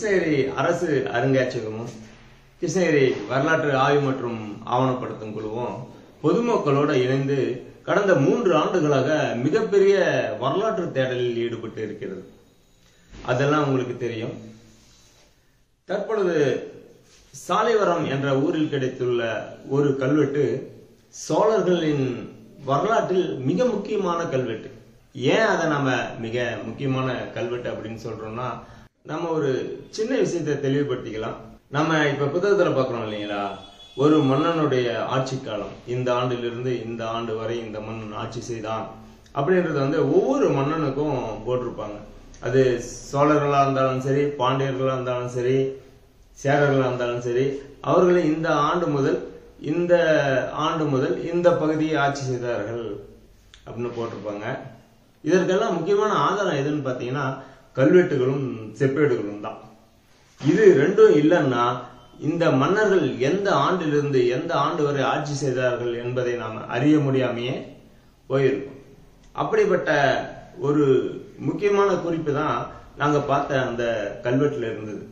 கிருஷ்ணகிரி அரசு அருங்காட்சியகமும் கிருஷ்ணகிரி வரலாற்று ஆய்வு மற்றும் ஆவணப்படுத்தும் குழுவும் பொதுமக்களோட இணைந்து கடந்த மூன்று ஆண்டுகளாக மிகப்பெரிய வரலாற்று தேடலில் ஈடுபட்டு இருக்கிறது அதெல்லாம் உங்களுக்கு தெரியும் தற்பொழுது சாலைவரம் என்ற ஊரில் கிடைத்துள்ள ஒரு கல்வெட்டு சோழர்களின் வரலாற்றில் மிக முக்கியமான கல்வெட்டு ஏன் அதை நம்ம மிக முக்கியமான கல்வெட்டு அப்படின்னு சொல்றோம்னா நம்ம ஒரு சின்ன விஷயத்தை தெளிவுபடுத்திக்கலாம் நம்ம இப்ப புத்தகத்துல பாக்குறோம் இல்லைங்களா ஒரு மன்னனுடைய ஆட்சி காலம் இந்த ஆண்டிலிருந்து இந்த ஆண்டு வரை இந்த மன்னன் ஆட்சி செய்தான் அப்படின்றது வந்து ஒவ்வொரு மன்னனுக்கும் போட்டிருப்பாங்க அது சோழர்களா இருந்தாலும் சரி பாண்டியர்களா இருந்தாலும் சரி சேரர்களா இருந்தாலும் சரி அவர்கள் இந்த ஆண்டு முதல் இந்த ஆண்டு முதல் இந்த பகுதியை ஆட்சி செய்தார்கள் அப்படின்னு போட்டிருப்பாங்க இதற்கெல்லாம் முக்கியமான ஆதாரம் எதுன்னு பார்த்தீங்கன்னா கல்வெட்டுகளும் செப்பேடுகளும் தான் இது ரெண்டும் இல்லைன்னா இந்த மன்னர்கள் எந்த ஆண்டிலிருந்து எந்த ஆண்டு வரை ஆட்சி செய்தார்கள் என்பதை நாம் அறிய முடியாமையே போயிருக்கும் அப்படிப்பட்ட ஒரு முக்கியமான குறிப்பு தான் நாங்க பார்த்த அந்த கல்வெட்டுல இருந்தது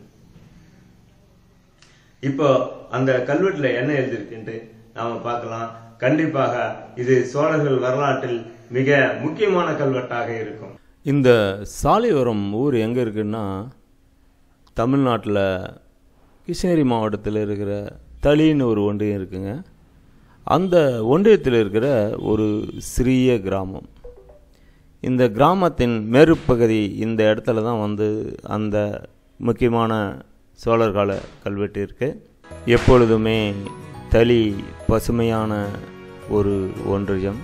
இப்போ அந்த கல்வெட்டுல என்ன எழுதியிருக்குன்ட்டு நாம பார்க்கலாம் கண்டிப்பாக இது சோழர்கள் வரலாற்றில் மிக முக்கியமான கல்வெட்டாக இருக்கும் இந்த சாலையோரம் ஊர் எங்கே இருக்குன்னா தமிழ்நாட்டில் கிருஷ்ணகிரி மாவட்டத்தில் இருக்கிற தளின்னு ஒரு ஒன்றியம் இருக்குங்க அந்த ஒன்றியத்தில் இருக்கிற ஒரு சிறிய கிராமம் இந்த கிராமத்தின் மேற்பகுதி இந்த இடத்துல தான் வந்து அந்த முக்கியமான சோழர் கால கல்வெட்டு இருக்கு எப்பொழுதுமே தளி பசுமையான ஒரு ஒன்றியம்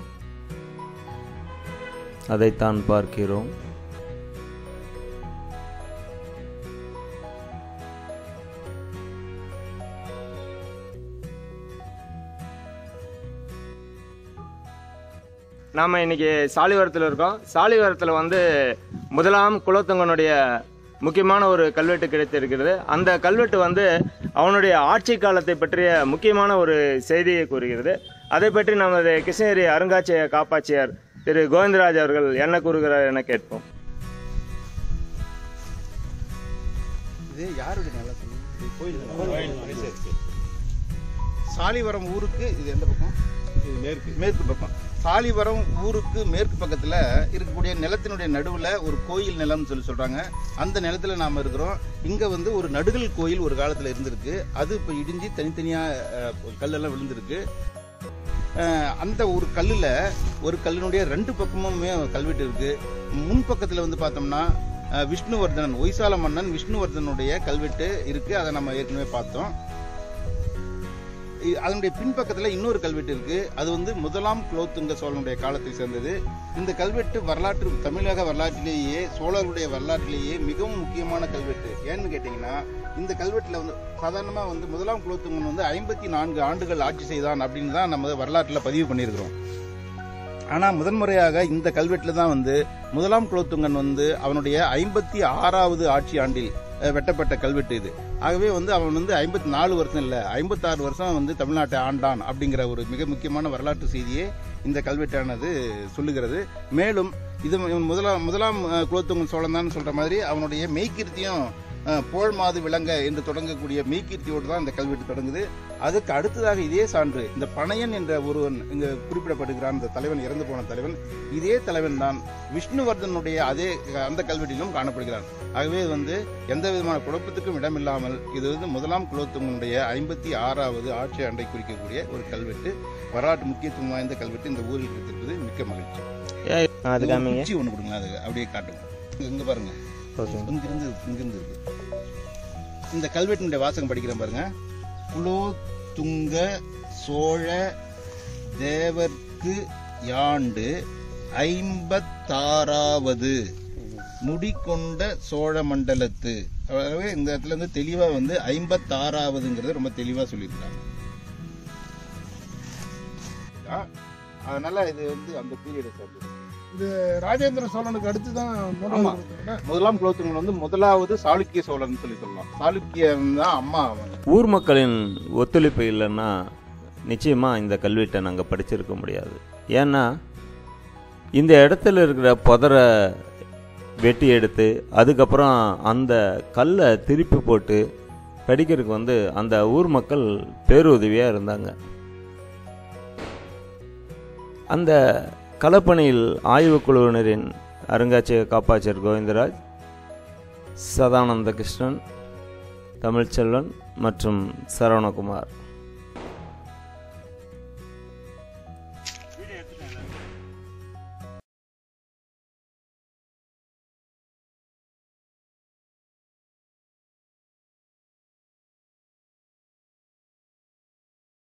அதைத்தான் பார்க்கிறோம் நாம இன்னைக்கு சாலிவரத்தில் இருக்கோம் சாலிவரத்தில் வந்து முதலாம் குலோத்துங்கனுடைய முக்கியமான ஒரு கல்வெட்டு கிடைத்திருக்கிறது அந்த கல்வெட்டு வந்து அவனுடைய ஆட்சி காலத்தை பற்றிய முக்கியமான ஒரு செய்தியை கூறுகிறது அதை பற்றி நமது கிருஷ்ணகிரி அருங்காட்சியக காப்பாட்சியர் திரு கோவிந்தராஜ் அவர்கள் என்ன கூறுகிறார் என கேட்போம் இது யாருடைய நிலம் சொல்லுங்க? இது கோயில் சரி, சரி. சாலிவரம் ஊருக்கு இது எந்த பக்கம் இது மேற்கு மேற்கு பக்கம் சாலிவரம் ஊருக்கு மேற்கு பக்கத்துல இருக்கக்கூடிய நிலத்தினுடைய நடுவுல ஒரு கோயில் நிலம்னு சொல்லி சொல்றாங்க அந்த நிலத்துல நாம இருக்கிறோம் இங்க வந்து ஒரு நடுகல் கோயில் ஒரு காலத்துல இருந்திருக்கு அது இப்ப இடிஞ்சு தனித்தனியா அஹ், கல்லெல்லாம் விழுந்திருக்கு அஹ், அந்த ஒரு கல்லுல ஒரு கல்லினுடைய ரெண்டு பக்கமுமே கல்வெட்டு இருக்கு முன் பக்கத்துல வந்து பார்த்தோம்னா அஹ், விஷ்ணுவர்தனன் ஒய்சால மன்னன் விஷ்ணுவர்தனுடைய கல்வெட்டு இருக்கு அதை நம்ம ஏற்கனவே பார்த்தோம் இ- அதனுடைய பின்பக்கத்துல இன்னொரு கல்வெட்டு இருக்கு அது வந்து முதலாம் குலோத்துங்க சோழனுடைய காலத்தை சேர்ந்தது இந்த கல்வெட்டு வரலாற்று தமிழக வரலாற்றிலேயே சோழர்களுடைய வரலாற்றிலேயே மிகவும் முக்கியமான கல்வெட்டு ஏன்னு கேட்டீங்கன்னா இந்த கல்வெட்டுல வந்து சாதாரணமா வந்து முதலாம் குலோத்துங்கன் வந்து ஐம்பத்தி நான்கு ஆண்டுகள் ஆட்சி செய்தான் அப்படின்னு தான் நம்ம வரலாற்றுல பதிவு பண்ணியிருக்கிறோம் ஆனா முதன்முறையாக இந்த கல்வெட்டுல தான் வந்து முதலாம் குலோத்துங்கன் வந்து அவனுடைய ஐம்பத்தி ஆறாவது ஆட்சி ஆண்டில் அஹ், வெட்டப்பட்ட கல்வெட்டு இது ஆகவே வந்து அவன் வந்து ஐம்பத்தி நாலு வருஷம் இல்ல ஐம்பத்தாறு வருஷம் வந்து தமிழ்நாட்டை ஆண்டான் அப்படிங்கிற ஒரு மிக முக்கியமான வரலாற்று செய்தியை இந்த கல்வெட்டானது சொல்லுகிறது மேலும் இது இவன் முதலாம் முதலாம் அஹ், குலோத்துங்கன் சோழன் தான் சொல்ற மாதிரி அவனுடைய மெய்கீர்த்தியும் அஹ், போல் மாது விளங்க என்று தொடங்கக்கூடிய மெய்கீர்த்தியோடு தான் இந்த கல்வெட்டு தொடங்குது அதுக்கு அடுத்ததாக இதே சான்று இந்த பனையன் என்ற ஒருவன் இங்க குறிப்பிடப்படுகிறான் இந்த தலைவன் இறந்து போன தலைவன் இதே தலைவன் தான் விஷ்ணுவர்தனுடைய அதே அந்த கல்வெட்டிலும் காணப்படுகிறான் ஆகவே இது வந்து எந்த விதமான குழப்பத்துக்கும் இடமில்லாமல் இது வந்து முதலாம் குலோத்துங்கனுடைய ஐம்பத்தி ஆறாவது ஆட்சி ஆண்டை குறிக்கக்கூடிய ஒரு கல்வெட்டு வரலாற்று முக்கியத்துவம் வாய்ந்த கல்வெட்டு இந்த ஊரில் இருக்கிறது மிக்க மகிழ்ச்சி அது காமிங்க குச்சி ஒன்று கொடுங்க அது அப்படியே காட்டுங்க இங்க பாருங்க ஓகே இங்கிருந்து இங்கிருந்து இருக்கு இந்த கல்வெட்டினுடைய வாசகம் படிக்கிறேன் பாருங்க குலோ துங்க சோழ தேவர்க்கு யாண்டு ஐம்பத்தாறாவது முடிகொண்ட சோழ மண்டலத்து ஆகவே இந்த இடத்துல இருந்து தெளிவா வந்து ஐம்பத்தாறாவதுங்கிறத ரொம்ப தெளிவா சொல்லியிருக்காங்க ஆ, அதனால இது வந்து அந்த பீரியடை சேர்ந்தது இது ராஜேந்திர சோழனுக்கு அடுத்து தான் ஆமா. முதலாம் குலோத்துங்கன் வந்து முதலாவது சாளுக்கிய சோழன் சொல்லி சொல்லலாம் சாளுக்கியன் தான் அம்மா அவன் ஊர் மக்களின் ஒத்துழைப்பு இல்லைன்னா நிச்சயமாக இந்த கல்வெட்டை நாங்கள் படிச்சிருக்க முடியாது ஏன்னா இந்த இடத்துல இருக்கிற புதரை வெட்டி எடுத்து அதுக்கப்புறம் அந்த கல்லை திருப்பி போட்டு படிக்கிறதுக்கு வந்து அந்த ஊர் மக்கள் பேருதவியாக இருந்தாங்க அந்த களப்பணியில் ஆய்வுக் குழுவினரின் அருங்காட்சியக காப்பாளர் கோவிந்தராஜ் சதானந்த கிருஷ்ணன் தமிழ்ச்செல்வன் மற்றும் சரவணகுமார்